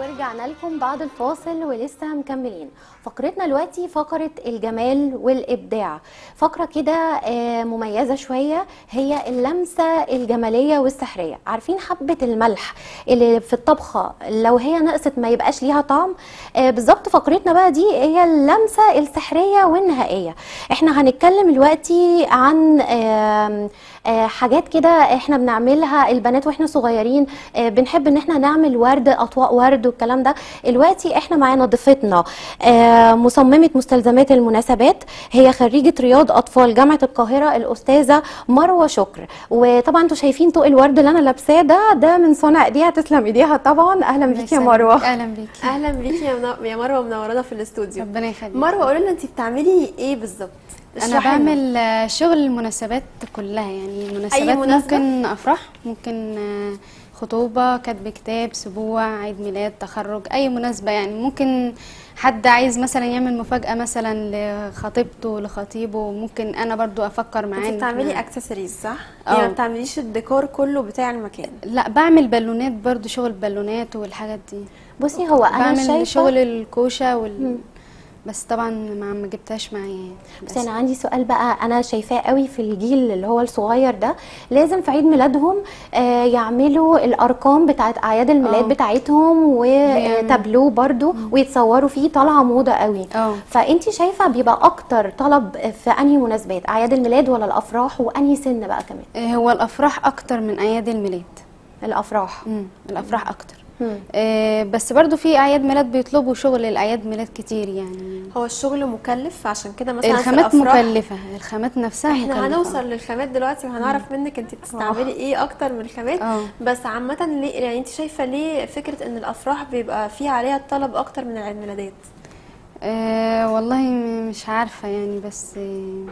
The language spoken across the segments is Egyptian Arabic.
ورجعنا لكم بعد الفاصل ولسه مكملين فقرتنا دلوقتي فقرة الجمال والإبداع فقرة كده آه، مميزة شوية هي اللمسة الجمالية والسحرية عارفين حبة الملح اللي في الطبخة لو هي نقصت ما يبقاش ليها طعم آه، بالظبط فقرتنا بقى دي هي اللمسة السحرية والنهائية احنا هنتكلم دلوقتي عن آم، آه، حاجات كده احنا بنعملها البنات واحنا صغيرين آه، بنحب ان احنا نعمل ورد اطواق ورد والكلام ده دلوقتي احنا معانا ضيفتنا آه، مصممه مستلزمات المناسبات هي خريجه رياض اطفال جامعه القاهره الاستاذه مروه شكر وطبعا انتوا شايفين طوق الورد اللي انا لابساه ده ده من صنع ايديها تسلم ايديها طبعا اهلا بيكي يا مروه اهلا بيكي اهلا بيكي يا منا- يا مروه منورانا في الاستوديو ربنا يخليك مروه قولي لنا انت بتعملي ايه بالظبط انا اشرحي لنا. بعمل آه، شغل المناسبات كلها يعني مناسبات مناسبة؟ ممكن افراح ممكن آه، خطوبه كتب كتاب سبوع عيد ميلاد تخرج اي مناسبه يعني ممكن حد عايز مثلا يعمل مفاجاه مثلا لخطيبته لخطيبه ممكن انا برضو افكر معاه انت إن بتعملي إحنا- اكسسوارز صح؟ اه. يعني ما بتعمليش الديكور كله بتاع المكان لا بعمل بالونات برضو شغل بالونات والحاجات دي بصي هو انا بعمل شايفه شغل الكوشه وال... بس طبعا ما ما جبتهاش معايا يعني بس انا عندي سؤال بقى انا شايفاه قوي في الجيل اللي هو الصغير ده لازم في عيد ميلادهم آه، يعملوا الارقام بتاعت اعياد الميلاد اه. بتاعتهم بيعمل- وتابلوه برضو ويتصوروا فيه طالعه موضه قوي اه. فانت شايفه بيبقى اكتر طلب في انهي مناسبات اعياد الميلاد ولا الافراح وانهي سن بقى كمان آه، هو الافراح اكتر من اعياد الميلاد الافراح امم الافراح اكتر مم. آه بس برضو في اعياد ميلاد بيطلبوا شغل الاعياد ميلاد كتير يعني هو الشغل مكلف عشان كده مثلا الخامات في الافراح مكلفه الخامات نفسها احنا مكلفة. هنوصل للخامات دلوقتي وهنعرف منك انت بتستعملي ايه اكتر من الخامات اه. بس عامه ليه يعني انت شايفه ليه فكره ان الافراح بيبقى فيها عليها الطلب اكتر من العيد ميلادات آه والله م- مش عارفه يعني بس آه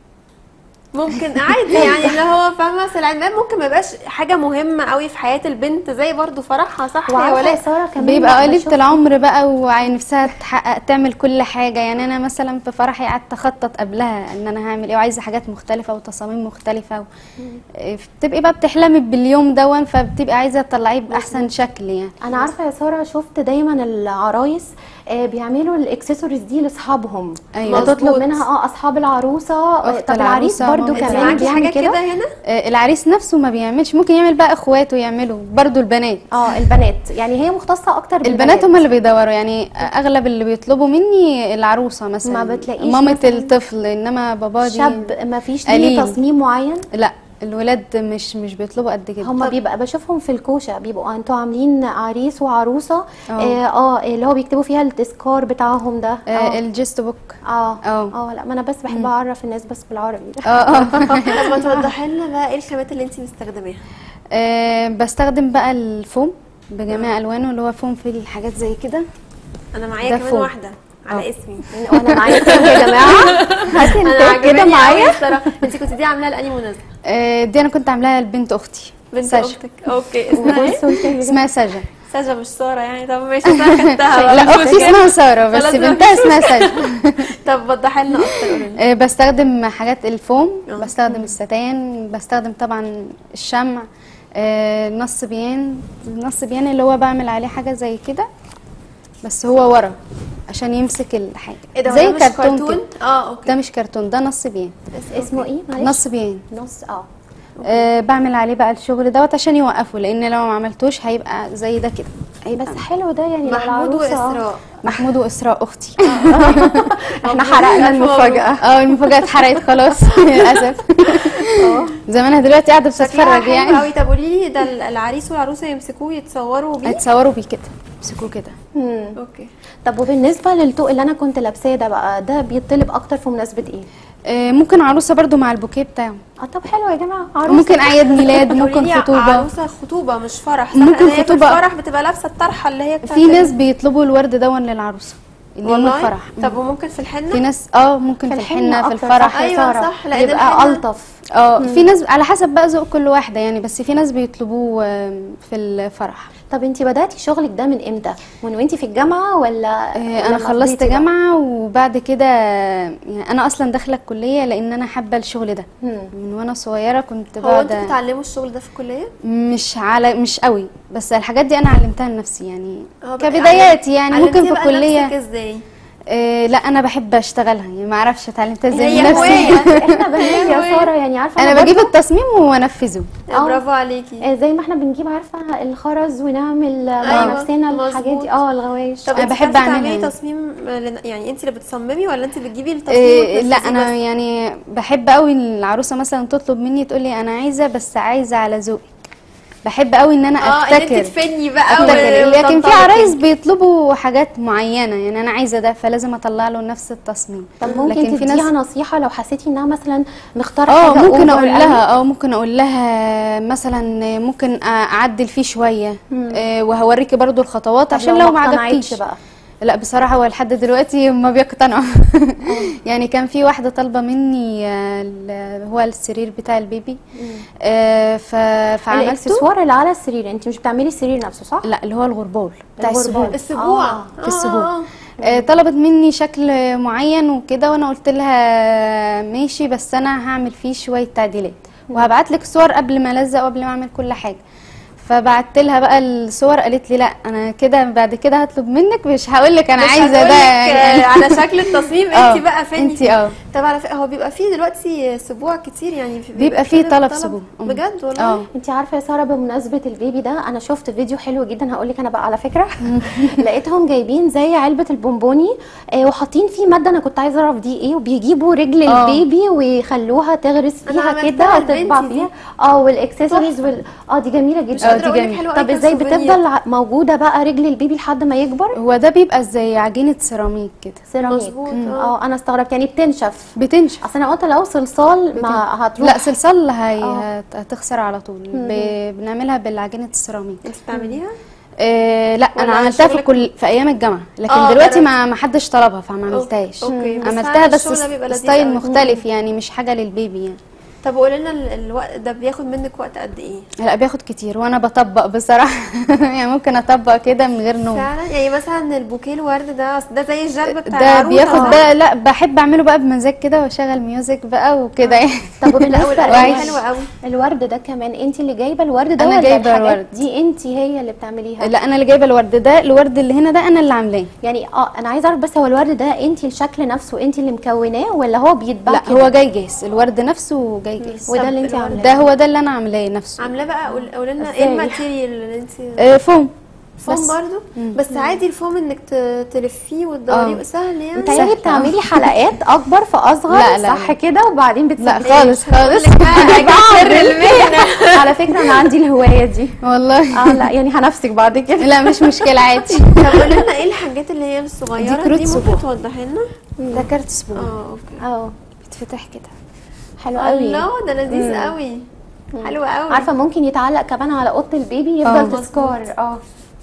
ممكن عادي يعني اللي هو فاهمه اصل العيد ميلاد ممكن ما يبقاش حاجه مهمه قوي في حياه البنت زي برضو فرحها صح يا وعارفه يا ولاء ساره كمان بيبقى بقى قليلة بشوف- العمر بقى ونفسها تحقق تعمل كل حاجة يعني أنا مثلا في فرحي قعدت أخطط قبلها إن أنا هعمل إيه وعايزة حاجات مختلفة وتصاميم مختلفة و... آه، بتبقي بقى بتحلمي باليوم دون فبتبقي عايزة تطلعيه بأحسن شكل يعني انا عارفه يا ساره شفت دايما العرايس آه، بيعملوا الاكسسوارز دي لاصحابهم أيوة. تطلب مظبوط. منها اه اصحاب العروسه آه، أخت طب العريس العروسة، برضو مامة انت كمان معاكي بيعمل حاجه كده هنا آه، العريس نفسه ما بيعملش ممكن يعمل بقى اخواته يعملوا برضو البنات اه البنات يعني هي مختصه اكتر بالبنات البنات هم اللي بيدوروا يعني اغلب اللي بيطلبوا مني العروسه مثلا ما بتلاقيش مامة مثلاً الطفل انما بابا دي شاب ما فيش ليه قليل. تصميم معين لا الولاد مش مش بيطلبوا قد كده هما بيبقى بشوفهم في الكوشه بيبقوا انتوا عاملين عريس وعروسه اه. اه, آه اللي هو بيكتبوا فيها التذكار بتاعهم ده آه اه الجست بوك اه اه. اه لا ما انا بس بحب اعرف الناس بس بالعربي اه اه طب ما توضحي لنا بقى ايه الخامات اللي انت مستخدماها آه، بستخدم بقى الفوم بجميع الوانه اللي هو فوم في الحاجات زي كده انا معايا ده كمان فوق. واحده على اه. اسمي وانا معايا تاج يا جماعه هاتي انا التاج كده عجباني قوي معايا الصراحه انت كنت دي عاملاها لاني مناسبه آه، دي انا كنت عاملاها لبنت اختي بنت ساجا. اختك اوكي اسمها ايه بصوا التاج ده. اسمها ساجا ساجا مش ساره يعني طب ماشي انا خدتها بقى. لا مش اختي مشكلة. اسمها ساره بس خلاص بنتها مفيش اسمها ساجا طب وضحي لنا اكتر قولي لنا آه، بستخدم حاجات الفوم اه. بستخدم الستان بستخدم طبعا الشمع آه، نص بيان نص بيان اللي هو بعمل عليه حاجه زي كده بس هو ورا عشان يمسك الحاجه ايه ده هو زي ده مش كرتون كرتون كده اه اوكي ده مش كرتون ده نص بيان اسمه ايه معلش نص بيان نص اه أه بعمل عليه بقى الشغل دوت عشان يوقفوا لان لو ما عملتوش هيبقى زي ده كده هيبقى بس حلو ده يعني لو محمود العروسة- واسراء محمود واسراء اختي احنا حرقنا المفاجاه اه المفاجاه اتحرقت خلاص للاسف زمانها دلوقتي قاعده شكلها بتتفرج حلو يعني قوي طب قولي لي ده ال- العريس والعروسه يمسكوه يتصوروا بيه هتصوروا بيه كده يمسكوه كده مم. اوكي طب وبالنسبه للطوق اللي انا كنت لابساه ده بقى ده بيطلب اكتر في مناسبه ايه آه، ممكن عروسه برضو مع البوكيه بتاعه اه طب حلو يا جماعه عروسه ممكن اعياد ميلاد قولي ممكن لي خطوبه عروسه خطوبه مش فرح صح ممكن لأن هي في خطوبة. الفرح بتبقى لابسه الطرحه اللي هي بتاعت في ناس بيطلبوا الورد دون للعروسه اليوم والله الفرح طب وممكن في الحنه في ناس اه ممكن في الحنه في أكتر الفرح صح يا أيوة سارة. صح، لأن يبقى الحنة- الطف اه في ناس على حسب بقى ذوق كل واحده يعني بس في ناس بيطلبوه آم، في الفرح طب انت بداتي شغلك ده من امتى من وانت في الجامعه ولا آه، ولا انا لما خلصت فضيتي بقى؟ جامعه وبعد كده يعني انا اصلا داخله الكليه لان انا حابه الشغل ده مم. من وانا صغيره كنت هو انتوا بقعد بتتعلموا الشغل ده في الكليه مش على مش قوي بس الحاجات دي انا علمتها لنفسي يعني اه بقى- كبدايات يعني ممكن علمتيها في بقى الكليه نفسك ازاي آه لا انا بحب اشتغلها يعني ما اعرفش اتعلمتها ازاي هي من نفسي هواية. احنا بنات يا ساره يعني عارفه انا بجيب التصميم وانفذه اه. برافو عليكي آه، زي ما احنا بنجيب عارفه الخرز ونعمل مع أيوة، نفسنا الحاجات مظبوط. دي اه الغوايش طب أنا انت بحب بتعرفي أعملها تعملي يعني. تصميم لن- يعني انت اللي بتصممي ولا انت بتجيبي التصميم إيه لا وتنفذيه انا بس؟ يعني بحب قوي العروسه مثلا تطلب مني تقول لي انا عايزه بس عايزه على ذوقي بحب قوي ان انا اه ان ابتكر انت تفني بقى ابتكر و- لكن في وتنطلقي. عرايس بيطلبوا حاجات معينه يعني انا عايزه ده فلازم اطلع له نفس التصميم طب ممكن لكن في تديها ناس نصيحه لو حسيتي انها مثلا مختاره اه حاجه ممكن over اقول قوي؟ لها اه ممكن اقول لها مثلا ممكن اعدل فيه شويه آه وهوريكي برضو الخطوات طب عشان لو ما اقتنعتش عجبكيش بقى لا بصراحة هو لحد دلوقتي ما بيقتنعوا يعني كان في واحدة طالبة مني آه، ال- هو السرير بتاع البيبي آه، ف- فعملته الاكسسوار اللي على السرير انت مش بتعملي السرير نفسه صح لا اللي هو الغربال بتاع الغربال. السبوع السبوع آه، في السبوع آه. آه، طلبت مني شكل معين وكده وانا قلت لها ماشي بس انا هعمل فيه شويه تعديلات وهبعت لك صور قبل ما الزق وقبل ما اعمل كل حاجه فبعت لها بقى الصور قالت لي لا انا كده بعد كده هطلب منك مش هقول لك انا مش عايزه هتقولك، ده آه، يعني على شكل التصميم آه، انت بقى فني انت فيه. اه طب على فكره هو بيبقى فيه دلوقتي سبوع كتير يعني في- بيبقى فيه كده طلب سبوع. أم. بجد والله اه انت عارفه يا ساره بمناسبه البيبي ده انا شفت فيديو حلو جدا هقول لك انا بقى على فكره لقيتهم جايبين زي علبه البونبوني آه، وحاطين فيه ماده انا كنت عايزه اعرف دي ايه وبيجيبوا رجل اه. البيبي ويخلوها تغرس أنا فيها عملتها كده لبنتي وتطبع دي. فيها اه والاكسسوارز وال... اه دي جميله مش جدا اه، قادره دي اقول لك جميلة. حلوه طب أوي ازاي كسوفينير. بتفضل ع- موجوده بقى رجل البيبي لحد ما يكبر هو ده بيبقى زي عجينه سيراميك كده سيراميك مظبوط، مم. اه. اه انا استغربت يعني بتنشف بتنشف اصل انا قلت لو صلصال ما هتروح لا صلصال هي اه. هت- هتخسر على طول ب... بنعملها بالعجينه السيراميك انت بتعمليها آه لا ولا انا عملتها في شغلك- كل في ايام الجامعه لكن اه، دلوقتي جربت. ما ما حدش طلبها فما عملتهاش اوكي، بس عملتها فعلا بس الشغل ده بيبقى لذيذ ستايل قوي. مختلف يعني مش حاجه للبيبي يعني طب قولي لنا ال- الوقت ده بياخد منك وقت قد ايه لا بياخد كتير وانا بطبق بصراحه يعني ممكن اطبق كده من غير نوم فعلا يعني مثلا البوكيه الورد ده ده زي الجلب بتاع ده العروسة بياخد صح؟ ده لا بحب اعمله بقى بمزاج كده واشغل ميوزك بقى وكده يعني طب لا وبالنسبه والالوان وعيش. حلوه قوي الورد ده كمان انت اللي جايبه الورد ده أنا ولا جايبة الحاجات الورد. دي انت هي اللي بتعمليها لا انا اللي جايبه الورد ده الورد اللي هنا ده انا اللي عاملاه يعني اه انا عايزه اعرف بس هو الورد ده انت الشكل نفسه انت اللي مكوناه ولا هو بيتباع لا كده؟ هو جاي جاهز الورد نفسه جاي جاهز وده طب اللي انت الورد عاملاه ده هو ده اللي انا عاملاه نفسه عاملاه بقى قول- قولي لنا ازاي؟ ايه الماتيريال اللي انت آه، فوم فوم بس. برضو بس عادي الفوم انك ت- تلفيه وتدوريه اه. سهل يعني متهيألي سهل. بتعملي حلقات اكبر في اصغر لا، لا، صح لا. كده وبعدين لا بتسيبيه خالص خالص سر المهنه على فكره انا عندي الهوايه دي والله اه لا يعني هنفسك بعد كده لا مش مشكله عادي طب قولي لنا ايه الحاجات اللي هي الصغيره دي كروت دي سبوع. ممكن توضحي لنا ده كارت اسبوع اه اوكي اه بيتفتح كده حلو قوي الله ده لذيذ قوي حلو قوي عارفه ممكن يتعلق كمان على اوضه البيبي اه. يفضل تذكار اه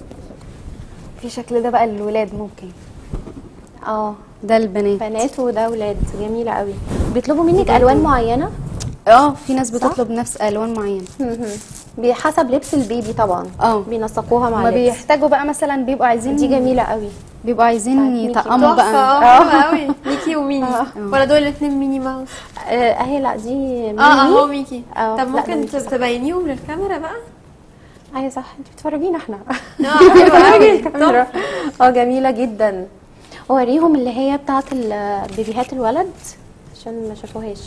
في شكل ده بقى للولاد ممكن اه ده البنات بنات وده ولاد جميله قوي بيطلبوا منك الوان معينه اه في ناس بتطلب نفس الوان معينه بحسب لبس البيبي طبعا اه بينسقوها مع هما اللبس بيحتاجوا بقى مثلا بيبقوا عايزين دي جميله قوي بيبقوا عايزين بتاعت ميكي. يطقموا تحفه بقى اه حلوه قوي ميكي وميني ولا دول الاثنين ميني ماوس آه، اهي لا دي ميني اه اهو ميكي اه، طب لا، ممكن ده ميكي صح. تبينيهم للكاميرا بقى ايوه صح انت بتفرجينا احنا اه حلوه قوي الكاميرا. اه جميله جدا اوريهم اللي هي بتاعت ال- بيبيهات الولد عشان ما شافوهاش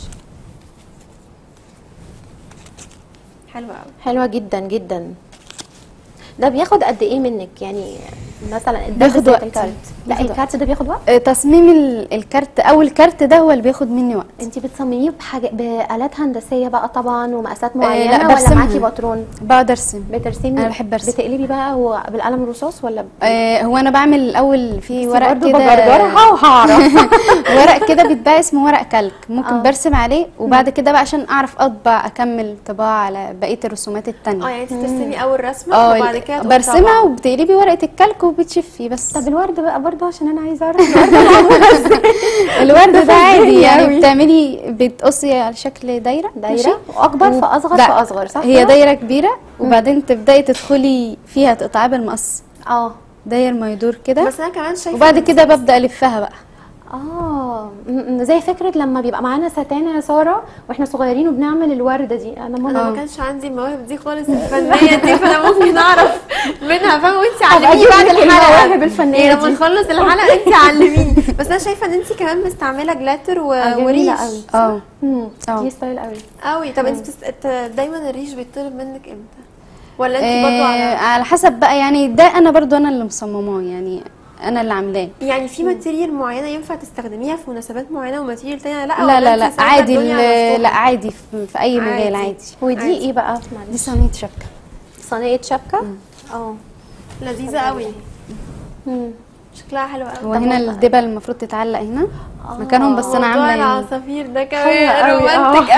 حلوه قوي حلوه جدا جدا ده بياخد قد ايه منك يعني مثلا ده بياخد بالذات وقت. الكارت لا بياخد الكارت ده بياخد وقت آه، تصميم ال- الكارت او الكارت ده هو اللي بياخد مني وقت انت بتصمميه بحاجه بآلات هندسيه بقى طبعا ومقاسات لا، معينه ولا برسمها. معاكي باترون بقعد ارسم بترسمي أنا بحب أرسم. بتقلبي بقى و- بالقلم الرصاص ولا ب- آه هو انا بعمل الاول في ورق برضه كده بجرجرها وهعرف ورق كده بيتباع اسمه ورق كلك ممكن اه. برسم عليه وبعد كده بقى عشان اعرف اطبع اكمل طباعه على بقيه الرسومات اه التانية يعني انت ترسمي اول رسمه اه وبعد ال- كده تقومي برسمها طابعة. وبتقلبي ورقه الكلك وبتشفي بس طب الورد بقى برضو عشان انا عايزه اعرف الورده معموله ازاي الورد ده عادي فاهماني يعني أوي. بتعملي بتقصي على شكل دايره ماشي؟ دايره واكبر و- فاصغر لا، فاصغر صح هي كده؟ دايره كبيره وبعدين تبداي تدخلي فيها تقطعيها بالمقص اه داير ما يدور كده بس انا كمان شايفه وبعد إن كده ببدا الفها بقى اه م- م- زي فكره لما بيبقى معانا ستان يا ساره واحنا صغيرين وبنعمل الورده دي انا انا مره ما كانش عندي المواهب دي خالص الفنيه دي فانا ممكن اعرف منها فاهمه وانت أبقى علميني أجيب بعد لك الحلقه المواهب الفنية يعني لما دي. نخلص الحلقه انت علميني بس انا شايفه ان انت كمان مستعمله جلاتر و... آه، جميلة وريش قوي. اه مم، آه. دي ستايل قوي قوي طب انت بتست... انت دايما الريش بيطلب منك امتى ولا انت برضو آه على على حسب بقى يعني ده انا برضو انا اللي مصمماه يعني انا اللي عاملاه يعني في ماتيريال معينه ينفع تستخدميها في مناسبات معينه وماتيريال تانية لا لا ولا لا انت لا سايبة عادي الدنيا ال- مفتوحة؟ لا عادي في, في اي مجال عادي. عادي ودي عادي. ايه بقى دي معلش صينيه شبكه صينيه شبكه اه لذيذه قوي مم. شكلها حلو قوي وهنا الدبل المفروض تتعلق هنا مكانهم بس انا موضوع عامله يعني العصافير ده حلوة كمان قوي، آه. رومانتك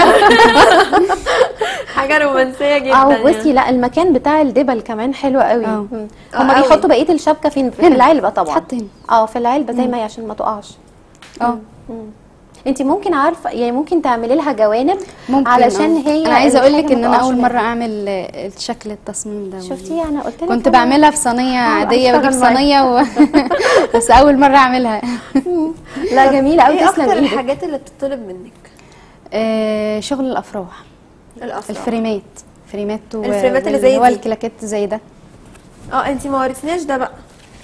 حاجه رومانسيه جدا اه يعني. بصي لا المكان بتاع الدبل كمان حلو قوي اه. مم. اه هما قوي. بيحطوا بقيه الشبكه فين في هنا. العلبه طبعا تتحط هنا. اه في العلبه زي ما هي عشان ما تقعش اه انت ممكن عارفه يعني ممكن تعملي لها جوانب ممكن علشان اه. هي انا عايزه اقول لك الحاجة ان ما انا تقعش اول منها. مره اعمل آه، الشكل التصميم ده شفتي انا قلت لك كنت أنا- بعملها في صينيه عاديه أشتغل بجيب معاكي. صينيه و... بس اول مره اعملها لا جميله قوي ايه تسلم اكتر ايدك الحاجات اللي بتطلب منك آه، شغل الافراح الافراح الفريمات فريمات و... الفريمات اللي زي هو دي. الكلاكيت زي ده اه انت ما وريتناش ده بقى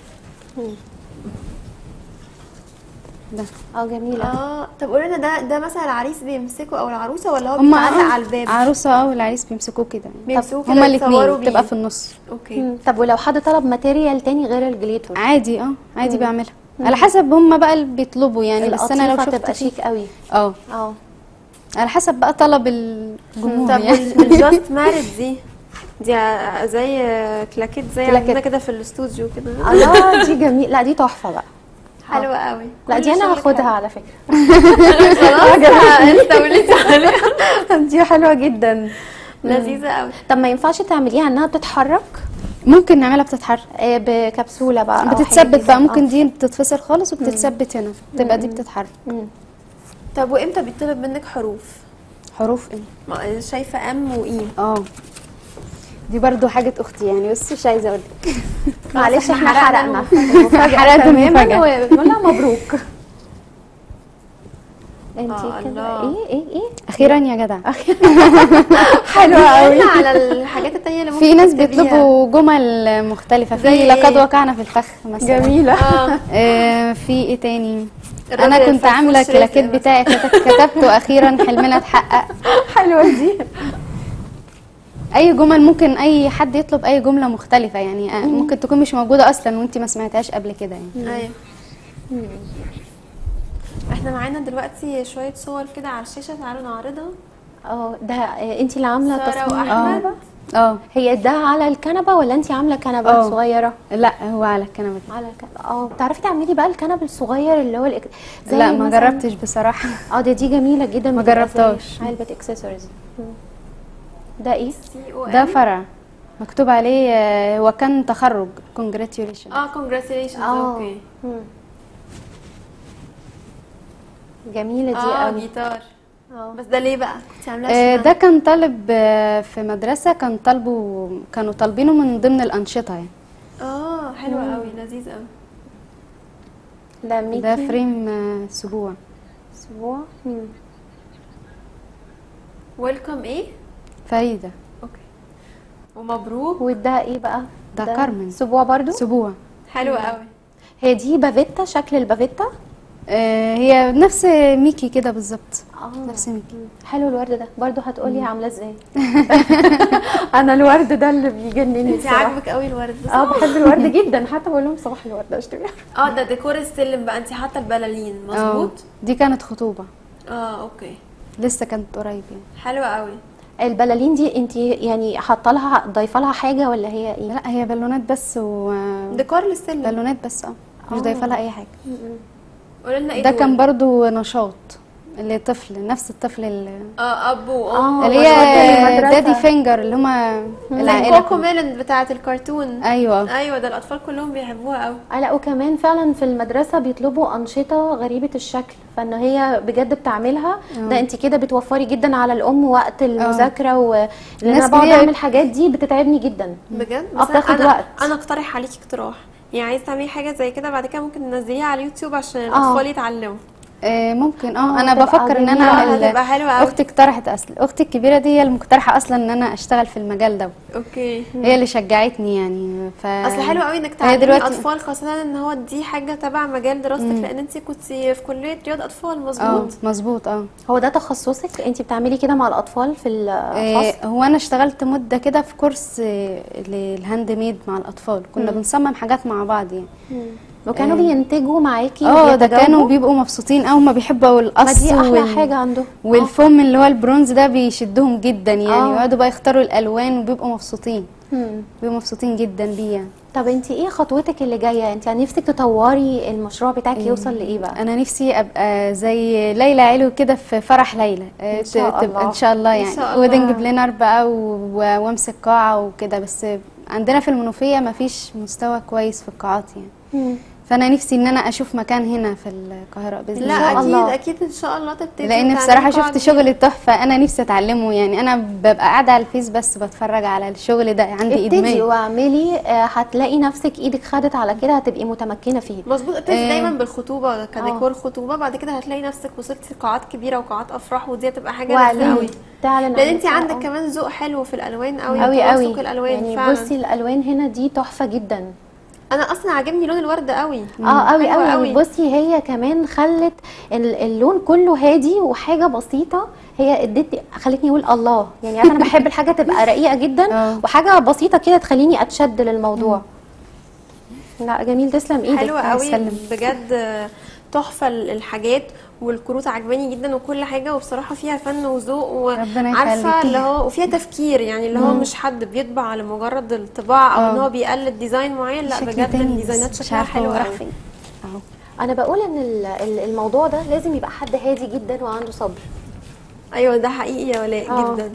ده اه جميله اه طب قولي لنا ده ده مثلا العريس بيمسكه او العروسه ولا هو هما بيتعلق اه على الباب عروسه اه والعريس بيمسكوه كده يعني بيمسكوه كده هما يتصوروا الاثنين بيه. بتبقى في النص اوكي مم. طب ولو حد طلب ماتيريال تاني غير الجليتر عادي اه عادي بعملها على حسب هما بقى اللي بيطلبوا يعني بس انا لو القطيفة شفت تبقى فيه- شيك قوي اه اه على حسب بقى طلب الجمهور طب يعني الجاست مارد دي دي ع- زي كلاكيت زي كلاكيت. عندنا كده في الاستوديو كده الله دي جميل لا دي تحفه بقى حلوه قوي لا كل دي انا شغلك هاخدها حلو. على فكره خلاص استوليتي عليها دي حلوه جدا لذيذه قوي طب ما ينفعش تعمليها انها بتتحرك ممكن نعملها بتتحرك آه، بكبسوله بقى أو حاجة بتتثبت كده. بقى ممكن دي بتتفصل خالص وبتتثبت هنا تبقى دي بتتحرك مم. طب وامتى بيطلب منك حروف حروف ايه ما- شايفه ام واي اه دي برضو حاجة اختي يعني بس مش عايزة اقول لك معلش احنا احنا حرقنا حرقنا المفاجأة حرقت تماما المفاجأة. ونقول لها مبروك انتي آه، كده الله. ايه ايه ايه اخيرا يا جدع حلوه قوي قولنا على الحاجات التانية اللي ممكن في ناس تكتبيها. بيطلبوا جمل مختلفة زي في إيه؟ لقد وقعنا في الفخ مثلا جميله اه آه في ايه تاني الراجل انا كنت الفرفوش عامله رزق الكلاكيت مثلا. بتاعي كت- كتبته اخيرا حلمنا اتحقق حلوه دي اي جمل ممكن اي حد يطلب اي جمله مختلفه يعني آه، ممكن تكون مش موجوده اصلا وانت ما سمعتهاش قبل كده يعني ايوه احنا معانا دلوقتي شويه صور كده على الشاشه تعالوا نعرضها اه ده آه، انتي اللي عامله ساره تصميم واحمد الكنبة؟ اه هي ده على الكنبه ولا انتي عامله كنبه اه. صغيره لا هو على الكنبه دي. على الكنبه اه بتعرفي تعملي بقى الكنب الصغير اللي هو الإك... زي لا ما مثلاً- جربتش بصراحه اه ده دي جميله جدا ما بتبقى زي جربتهاش. علبه اكسسوارز ده ايه سي او ده فرع مكتوب عليه آه، هو كان تخرج congratulations اه كونجراتيليشنز اه اوكي مم. جميله دي اه قوي جيتار اه بس ده ليه بقى كنت عاملاه آه، عشان ده كان طالب آه، في مدرسه كان طالبه كانوا طالبينه من ضمن الانشطه يعني اه حلو قوي لذيذ قوي ده ميكي ده فريم آه، اسبوع اسبوع مم. ويلكم ايه فريده اوكي ومبروك وده ايه بقى ده كارمن. اسبوع برضو اسبوع حلو قوي هي دي بافيتا شكل البافيتا آه، هي نفس ميكي كده بالظبط اه نفس ميكي حلو الورد ده برضو هتقولي عامله ازاي انا الورد ده اللي بيجنني انت بصراحه عاجبك قوي الورد ده اه بحب الورد جدا حتى بقول لهم صباح الورد اشتري اه ده ديكور السلم بقى انت حاطه البلالين آه، مظبوط دي كانت خطوبه اه اوكي لسه كانت قريب يعني حلو قوي البلالين دي انت يعني حاطه لها ضايفه لها حاجه ولا هي ايه لا هي بالونات بس و ديكور للسلم بالونات بس اه مش آه. ضايفه لها اي حاجه قولي لنا ايه ده دول؟ كان برضو نشاط لطفل نفس الطفل اللي, اه اب وام آه، اللي ودي هي المدرسة. دادي فينجر اللي هما زي العائله كوكو ميلن بتاعه الكرتون ايوه ايوه ده الاطفال كلهم بيحبوها قوي آه، لا وكمان فعلا في المدرسه بيطلبوا انشطه غريبه الشكل فان هي بجد بتعملها ده انت كده بتوفري جدا على الام وقت المذاكره و لان انا ناس بقعد كتير- اعمل الحاجات دي بتتعبني جدا بجد آه، بتاخد انا وقت. انا اقترح عليكي اقتراح يعني عايز تعملي حاجه زي كده بعد كده ممكن تنزليها على اليوتيوب عشان الاطفال يتعلموا آه، ممكن آه، اه انا تبقى بفكر ان جميلة. انا ال- هتبقى حلوة أوي. اختي اقترحت اصلا اختي الكبيره دي هي المقترحه اصلا ان انا اشتغل في المجال ده اوكي هي اللي شجعتني يعني ف اصل حلو قوي انك هي تعلمي دلوقتي- اطفال خاصه ان هو دي حاجه تبع مجال دراستك لان انت كنت في كليه رياض اطفال اه مظبوط مظبوط اه هو ده تخصصك انت بتعملي كده مع الاطفال في آه، الفصل هو انا اشتغلت مده كده في كورس آه، للهاند ميد مع الاطفال كنا بنصمم حاجات مع بعض يعني وكانوا بينتجوا معاكي اه ده وبيتجاوبوا؟ كانوا بيبقوا مبسوطين قوي ما بيحبوا ما القص دي احلى وال- حاجه عنده والفوم اللي هو البرونز ده بيشدهم جدا يعني آه. يقعدوا بقى يختاروا الالوان وبيبقوا مبسوطين مم. بيبقوا مبسوطين جدا بيه يعني طب انت ايه خطوتك اللي جايه انت يعني نفسك تطوري المشروع بتاعك يوصل لايه بقى انا نفسي ابقى زي ليلى علو كده في فرح ليلى آه، إن شاء ت- تبقى الله. ان شاء الله إن يعني شاء الله. ويدنج بلينر بقى و- و- وامسك قاعه وكده بس عندنا في المنوفيه ما فيش مستوى كويس في القاعات يعني مم. فانا نفسي ان انا اشوف مكان هنا في القاهره باذن لا الله شاء اكيد الله. اكيد ان شاء الله تبتدي لان وتعملي بصراحه قاعة شفت جديدة. شغل تحفه انا نفسي اتعلمه يعني انا ببقى قاعده على الفيس بس بتفرج على الشغل ده عندي ابتدي ادمان واعملي آه، هتلاقي نفسك ايدك خدت على كده هتبقي متمكنه فيه مظبوط ابتدي آه. دايما بالخطوبه كديكور خطوبه بعد كده هتلاقي نفسك وصلتي قاعات كبيره وقاعات افراح ودي هتبقى حاجه لذيذه واعلني قوي تعلن لان عن انت نفسها. عندك آه. كمان ذوق حلو في الالوان قوي قوي وتناسق قوي الالوان يعني فعلا بصي الالوان هنا دي تحفه جدا انا اصلا عاجبني لون الورد قوي اه قوي حلوة قوي بصي هي كمان خلت ال- اللون كله هادي وحاجه بسيطه هي ادتني خلتني اقول الله يعني عارفه انا بحب الحاجه تبقى رقيقه جدا آه. وحاجه بسيطه كده تخليني اتشد للموضوع لا جميل تسلم ايدك حلوه الله قوي يسلم. بجد تحفه الحاجات والكروت عجباني جدا وكل حاجه وبصراحه فيها فن وذوق ربنا وعارفه يخليكي. اللي هو وفيها تفكير يعني اللي هو مش حد بيطبع لمجرد الطباعه او آه. ان هو بيقلد ديزاين معين لا شكل بجد تاني الديزاينات بس مش شكلها عارفة حلو هو راح قوي فين. اهو انا بقول ان ال- ال- الموضوع ده لازم يبقى حد هادي جدا وعنده صبر ايوه ده حقيقي يا ولاء آه. جدا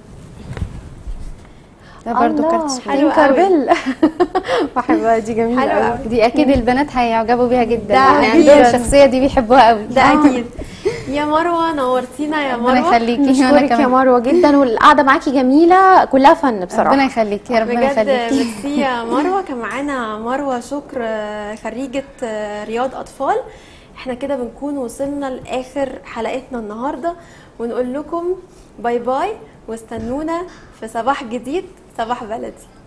ده برضو الله، كارت سبورت. حلو تينكر قوي. بيل بحبها دي جميله حلو قوي قوي. دي اكيد البنات هيعجبوا بيها جدا ده يعني أكيد. الشخصيه دي بيحبوها قوي ده اكيد يا مروه نورتينا يا ربنا مروه يخليكي وانا نشكرك يا كمان مروه جدا والقعده معاكي جميله كلها فن بصراحه ربنا يخليكي ربنا بجد يخليكي ميرسي يا مروه كان معانا مروه شكر آه، خريجه آه، رياض اطفال احنا كده بنكون وصلنا لاخر حلقتنا النهارده ونقول لكم باي باي واستنونا في صباح جديد صباح بلدي